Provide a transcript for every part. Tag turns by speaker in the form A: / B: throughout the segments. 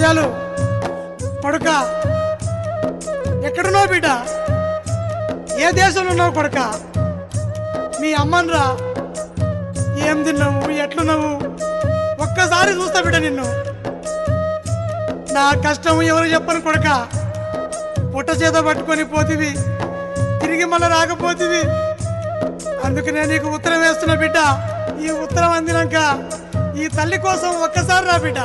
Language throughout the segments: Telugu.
A: నిమిషాలు కొడుక ఎక్కడున్నావు బిడ్డ ఏ దేశంలో ఉన్నావు కొడుక మీ అమ్మన్రా ఏం తిన్నావు ఎట్లున్నావు ఒక్కసారి చూస్తా బిడ్డ నిన్ను నా కష్టం ఎవరు చెప్పను కొడుక పుట్ట చేత పట్టుకొని పోతివి తిరిగి మళ్ళీ రాకపోతివి అందుకనే నీకు ఉత్తరం వేస్తున్నా బిడ్డ ఈ ఉత్తరం అందినాక ఈ తల్లి కోసం ఒక్కసారి రా బిడ్డ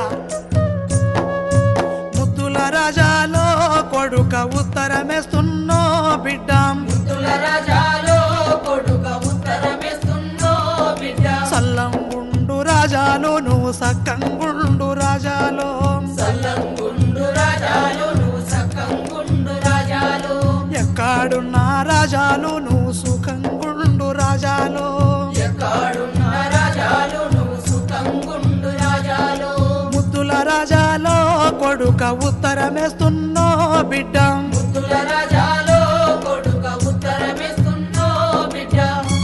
A: ముద్దుల రాజాలో కొడుక ఉత్తరమేస్తున్నో బిడ్డ
B: ముద్దుల రాజాలో కొడుక ఉత్తరమేస్తున్నో బిడ్డ
A: సల్లంగుండు రాజాలు నువ్వు సక్కంగుండు రాజాలో
B: సల్లంగుండు రాజాలు నువ్వు సక్కంగుండు రాజాలు
A: ఎక్కడున్న రాజాలు నువ్వు సుఖంగుండు రాజాలో
B: ఎక్కడున్న రాజాలు నువ్వు సుఖంగుండు రాజాలు
A: ముద్దుల రాజాలో కొడుక ఉత్తరమేస్తున్నో బిడ్డ
B: ముద్దుల రాజాలో కొడుక ఉత్తరమేస్తున్నో బిడ్డ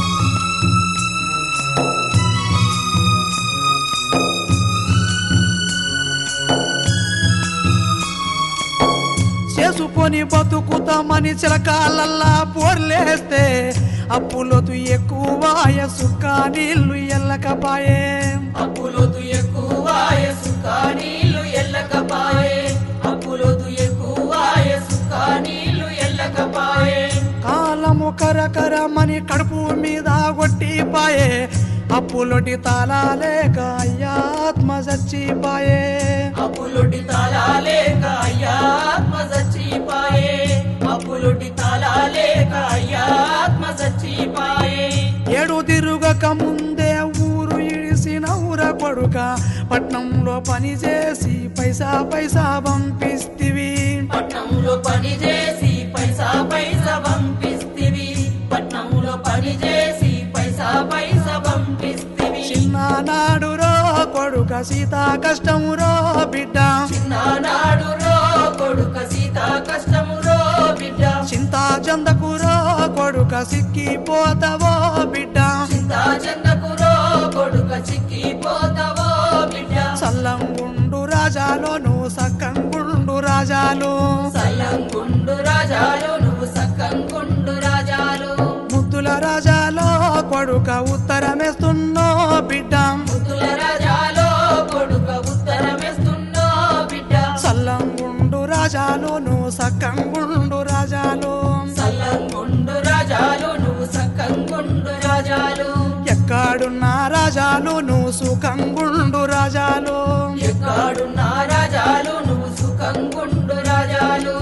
A: చేసుకొని బతుకుతామని చిలకాలల్లా పోర్లేస్తే అప్పులొతు ఎక్కువ సుక్క నీళ్లు ఎల్లకపాయే
B: అప్పులోతు ఎక్కువ సుఖ నీళ్లు ఎల్లకపాయే అప్పులోతు ఎక్కువ సుఖ నీళ్లు ఎల్లకపాయే
A: కాలము కరకరమని కడుపు మీద కొట్టిపాయే అప్పులొటి తాళాలేక అయ్యాత్మ చచ్చిపాయే
B: అప్పులుడి తాళాలేక అయ్యాత్మ సచ్చిపాయే అప్పులుడి తాళాలేక అయ్యాత్మ సచ్చిపాయే
A: ఏడు తిరుగక ముందే ఊరు ఇడిసినవుర కొడుక పట్నంలో పని చేసి పైసా పైసా పంపిస్తివి
B: పట్నంలో పని చేసి పైసా పైసా పంపిస్తివి పట్నంలో పని చేసి పైసా పైసా పంపిస్తివి
A: చిన్ననాడు రో కొడుక సీత కష్టము రో బిడ్డ
B: చిన్ననాడు రో కొడుక సీత కష్టము రో బిడ్డ
A: చింతా చందకు రో కొడుక సిక్కిపోతావో బిడ్డ
B: చింతా చెందకు రో కొడుక చిక్కిపోతావో బిడ్డ
A: సల్లంగుండు రాజాలో నువ్వు సక్కంగుండు రాజాలు
B: సల్లంగుండు రాజాలు నువ్వు సక్కంగుండు రాజాలు
A: ముద్దుల రాజాలో కొడుక ఉత్తరమేస్తున్నో బిడ్డ
B: ముద్దుల రాజాలో కొడుక ఉత్తరమేస్తున్నో బిడ్డ
A: సల్లంగుండు రాజాలు నువ్వు సక్కంగుండు రాజాలు
B: సల్లంగుండు రాజాలు నువ్వు సక్కంగుండు రాజాలు
A: ఎక్కడున్న రాజాలు నువ్వు సుఖంగుండు రాజాలు
B: ఎక్కడున్న రాజాలు నువ్వు సుఖంగుండు రాజాలు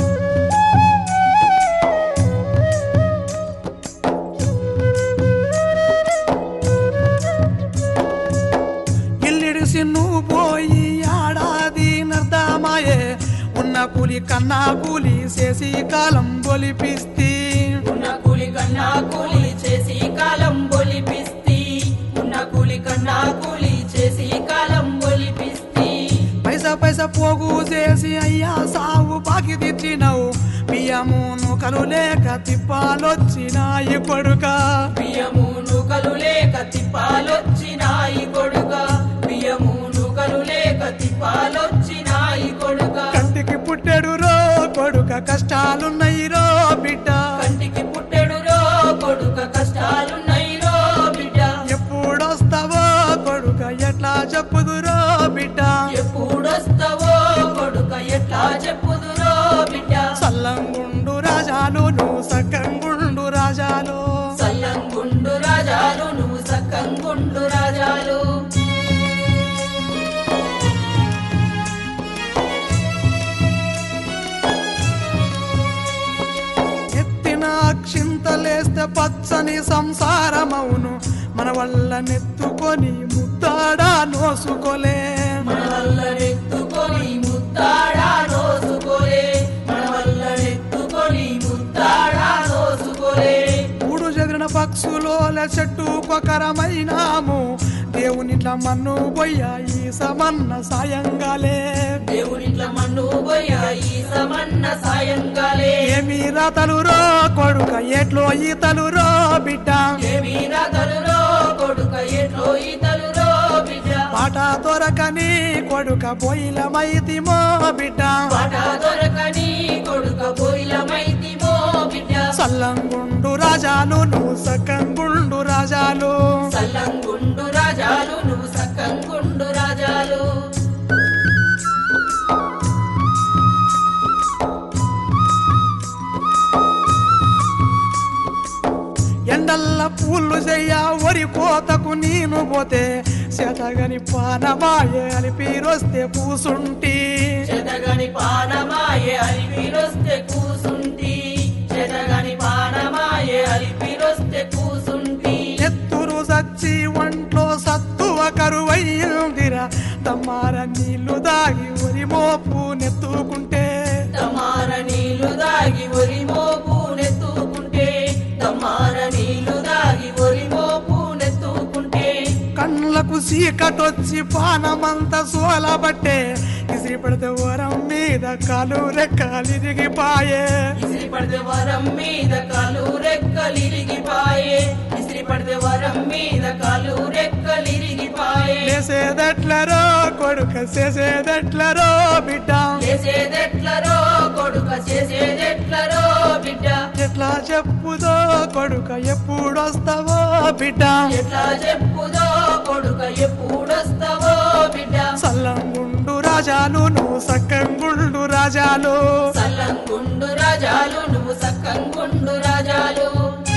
A: ఇల్లిడిసి నువ్వు పోయి ఆడాది నర్దమాయే ఉన్న కూలి కన్నా కూలి చేసి కాలం బొలిపిస్తి
B: ఉన్న కూలి కన్నా కూలి చేసి కాలం బొలిపిస్తి ఉన్న కూలి కన్నా కూలి చేసి కాలం బొలిపిస్తి
A: పైసా పైసా పోగు చేసి అయ్యా సావు బాకి తెచ్చినావు బియ్యము నూకలు లేక తిప్పాలొచ్చినాయి కొడుక
B: బియ్యము నూకలు లేక తిప్పాలొచ్చినాయి కొడుక బియ్యము నూకలు లేక తిప్పాలొచ్చినాయి కొడుక
A: కంటికి పుట్టెడు రో కొడుక కష్టాలున్నాయి రో బిడ్డ
B: కంటికి పుట్టెడు రో కొడుక కష్టాలున్నాయి రో బిడ్డ
A: ఎప్పుడొస్తావో కొడుక ఎట్లా చెప్పుదురో బిడ్డ
B: ఎప్పుడొస్తావో కొడుక ఎట్లా చెప్పుదురో బిడ్డ
A: సల్లంగుండు రాజాలు నువ్వు సక్కంగుండు రాజాలు
B: సల్లంగుండు రాజాలు నువ్వు సక్కంగుండు రాజాలు
A: ఎత్తిన క్షింతలేస్తే పచ్చని సంసారమవును మన వల్ల నెత్తుకొని ముద్దాడా నోసుకోలే
B: మన వల్ల నెత్తుకొని ముత్తాడా నోసుకోలే మన వల్ల నెత్తుకొని ముత్తాడా నోసుకోలే
A: మూడు చెదిరిన పక్షులోల చెట్టు కొకరమైనాము దేవునిట్ల మన్ను బొయ్య ఈ సమన్న సాయంగాలే
B: దేవునిట్ల మన్ను పోయా ఈ సమన్న సాయంగాలే
A: ఏమి రాతలు రో కొడుక ఎట్లో ఈతలు రో బిడ్డ
B: ఏమి రాతలురో కొడుక ఎట్లో ఈతలురో బిడ్డ
A: పాట బాట దొరకని కొడుక పోయిలమైతిమో బిడ్డ
B: బాట దొరకని కొడుక పోయిలమైతిమో బిడ్డ
A: సల్లంగుండు రాజాలు నువ్వు సక్కంగుండు రాజాలు
B: సల్లంగుండు రాజాలు నువ్వు సక్కంగుండు రాజాలు
A: ఎండల్ల పూలు చెయ్య వరి కోతకు నేను పోతే శతగని పానమాయే అని పీరొస్తే పూసుంటి
B: చెదగని పానమాయే అలిపిరొస్తే కూసుంటి చెదగని పానమాయే అలిపిరొస్తే కూసుంటి
A: ఎత్తురు సచ్చి ఒంట్లో సత్తువ కరువయ్యిందిరా తమ్మార నీళ్లు దాగి వరి మోపు నెత్తుకుంటే
B: తమార నీళ్లు దాగి ఒరి మోపు నెత్తుకుంటే తమార నీళ్లు దాగి ఒరి మోపు నెత్తుకుంటే
A: కళ్ళకు చీకటొచ్చి పానమంతా సోలబట్టే ఇసిరి పడితే వరం మీద కాలు రెక్కలిరిగిపాయే
B: ఇసిరి పడితే వరం మీద కాలు రెక్కలిరిగిపాయే ఇసిరి పడితే వరం మీద కాలు రెక్కలిరిగిపాయే
A: లేసేదెట్లరో కొడుక చేసేదెట్లరో బిడ్డ
B: చేసేదెట్లరో కొడుక చేసేదెట్లరో బిడ్డ
A: ఎట్లా చెప్పుదో కొడుక ఎప్పుడొస్తావో బిడ్డ
B: ఎట్లా చెప్పుదో కొడుక ఎప్పుడొస్తావో బిడ్డ
A: సల్లంగుండు రాజాలు నువ్వు సక్కంగుండు రాజాలు
B: సల్లంగుండు రాజాలు నువ్వు సక్కంగుండు రాజాలు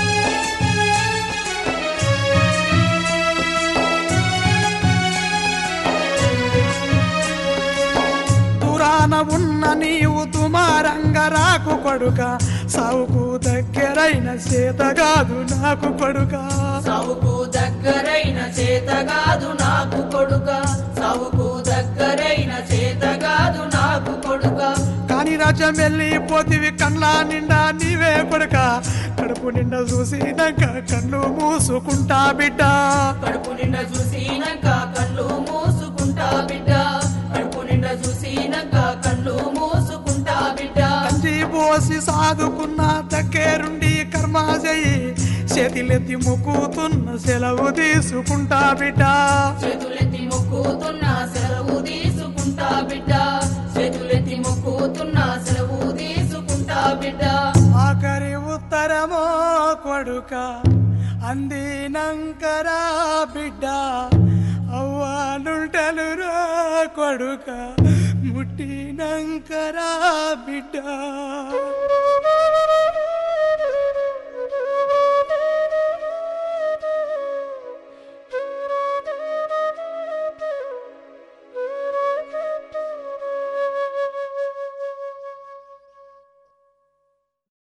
A: దూరాన ఉన్న నీవు తుమారంగ రాకు కొడుక సావుకు దగ్గరైన చేత కాదు నాకు కొడుక
B: సావుకు దగ్గరైన చేతగాదు నాకు కొడుక సావుకు దగ్గరైన చేతగాదు నాకు కొడుక
A: కాని రాజ్యం వెళ్ళిపోతివి కండ్ల నిండా నీవే కొడుక కడుపు నిండా చూసినాక కళ్ళు మూసుకుంటా బిడ్డ
B: కడుపు నిండా చూసినాక కళ్ళు మూసుకుంటా బిడ్డ కడుపు నిండా చూసినాక కళ్ళు మూసుకుంటా బిడ్డ
A: కంచి పోసి సాదుకున్న దగ్గరుండి కర్మ చెయ్యి చేతిలెత్తి మొక్కుతున్న సెలవు తీసుకుంటా బిడ్డ
B: చేతులెత్తి మొక్కుతున్నా సెలవు తీసుకుంటా బిడ్డ చేతులెత్తి మొక్కుతున్నా సెలవు తీసుకుంటా బిడ్డ
A: ఆఖరి ఉత్తరమో కొడుక అందినంకరా బిడ్డ అవ్వాలుంటలురా కొడుక ముట్టినంకరా బిడ్డ